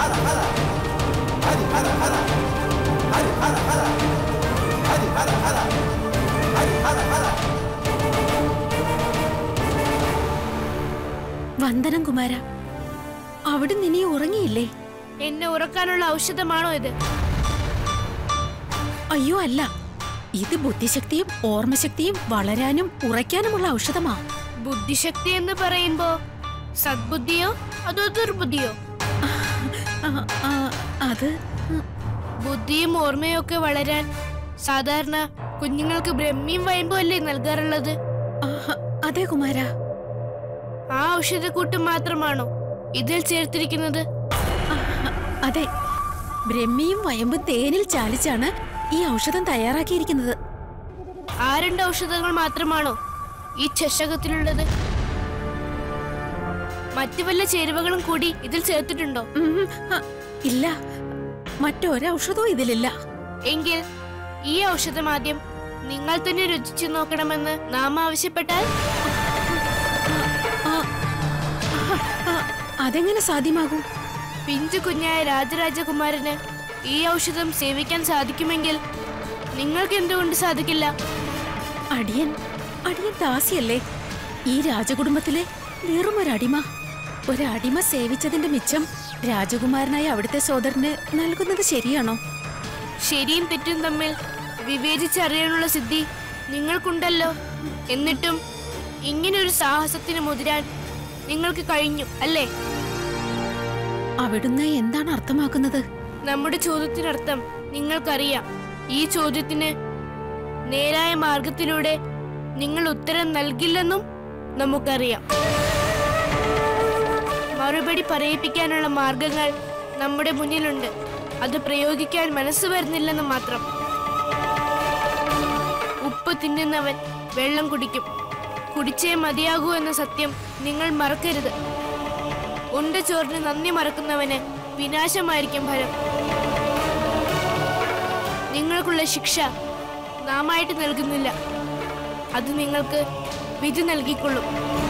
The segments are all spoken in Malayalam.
വന്ദനം കുമാര അവിടെ നിനി ഉറങ്ങിയില്ലേ എന്നെ ഉറക്കാനുള്ള ഔഷധമാണോ ഇത് അയ്യോ അല്ല ഇത് ബുദ്ധിശക്തിയും ഓർമ്മശക്തിയും വളരാനും ഉറയ്ക്കാനുമുള്ള ഔഷധമാ ബുദ്ധിശക്തി എന്ന് പറയുമ്പോ സദ്ബുദ്ധിയോ അതോ ദുർബുദ്ധിയോ ആ, ആ, അത് ബുദ്ധിയും ഓർമ്മയും ഒക്കെ വളരാൻ സാധാരണ കുഞ്ഞുങ്ങൾക്ക് ബ്രഹ്മിയും വയമ്പും അല്ലേ നൽകാറുള്ളത് ആ, അതെ കുമാര ആ ഔഷധക്കൂട്ട് മാത്രമാണോ ഇതിൽ ചേർത്തിരിക്കുന്നത് ആ, അതെ ബ്രഹ്മിയും വയമ്പും തേനിൽ ചാലിച്ചാണ് ഈ ഔഷധം തയ്യാറാക്കിയിരിക്കുന്നത് ആ രണ്ട് ഔഷധങ്ങൾ മാത്രമാണോ ഈ ചഷകത്തിലുള്ളത് മറ്റു വല്ല ചേരുവകളും കൂടി ഇതിൽ ചേർത്തിട്ടുണ്ടോ ഉം, ആ, ഇല്ല മറ്റൊരൗഷധവും ഇതിലില്ല എങ്കിൽ ഈ ഔഷധം ആദ്യം നിങ്ങൾ തന്നെ രുചിച്ചു നോക്കണമെന്ന് നാം ആവശ്യപ്പെട്ടാൽ ആ, ആ, അതെങ്ങനെ സാധ്യമാകും പിഞ്ചു കുഞ്ഞായ രാജരാജകുമാരന് ഈ ഔഷധം സേവിക്കാൻ സാധിക്കുമെങ്കിൽ നിങ്ങൾക്ക് എന്തുകൊണ്ട് സാധിക്കില്ല അടിയൻ അടിയൻ ദാസിയല്ലേ ഈ രാജകുടുംബത്തിലെ വെറും ഒരടിമ ഒരടിമ സേവിച്ചതിന്റെ മിച്ചം രാജകുമാരനായ അവിടുത്തെ സോദരന് നൽകുന്നത് ശരിയാണോ ശരിയും തെറ്റും തമ്മിൽ വിവേചിച്ചറിയാനുള്ള സിദ്ധി നിങ്ങൾക്കുണ്ടല്ലോ എന്നിട്ടും ഇങ്ങനൊരു സാഹസത്തിന് മുതിരാൻ നിങ്ങൾക്ക് കഴിഞ്ഞു അല്ലേ അവിടുന്ന് എന്താണ് അർത്ഥമാക്കുന്നത് നമ്മുടെ ചോദ്യത്തിനർത്ഥം നിങ്ങൾക്കറിയാം ഈ ചോദ്യത്തിന് നേരായ മാർഗത്തിലൂടെ നിങ്ങൾ ഉത്തരം നൽകില്ലെന്നും നമുക്കറിയാം മറുപടി പറയിപ്പിക്കാനുള്ള മാർഗങ്ങൾ നമ്മുടെ മുന്നിലുണ്ട് അത് പ്രയോഗിക്കാൻ മനസ്സ് വരുന്നില്ലെന്ന് മാത്രം ഉപ്പ് തിന്നുന്നവൻ വെള്ളം കുടിക്കും കുടിച്ചേ മതിയാകൂ എന്ന സത്യം നിങ്ങൾ മറക്കരുത് ഉണ്ട ചോറിന് നന്ദി മറക്കുന്നവന് വിനാശമായിരിക്കും ഫലം നിങ്ങൾക്കുള്ള ശിക്ഷ നാമായിട്ട് നൽകുന്നില്ല അത് നിങ്ങൾക്ക് വിധി നൽകിക്കൊള്ളും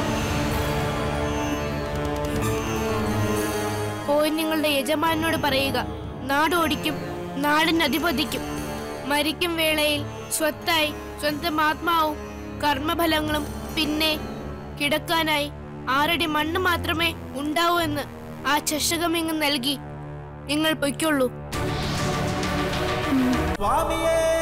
പോയി നിങ്ങളുടെ യജമാനോട് പറയുക നാടോടിക്കും നാടിന് അധിപതിക്കും മരിക്കും വേളയിൽ സ്വത്തായി സ്വന്തം ആത്മാവും കർമ്മഫലങ്ങളും പിന്നെ കിടക്കാനായി ആറടി മണ്ണ് മാത്രമേ ഉണ്ടാവൂ എന്ന് ആ ചഷകം ഇങ്ങ് നൽകി നിങ്ങൾ പൊയ്ക്കൊള്ളൂ സ്വാമിയേ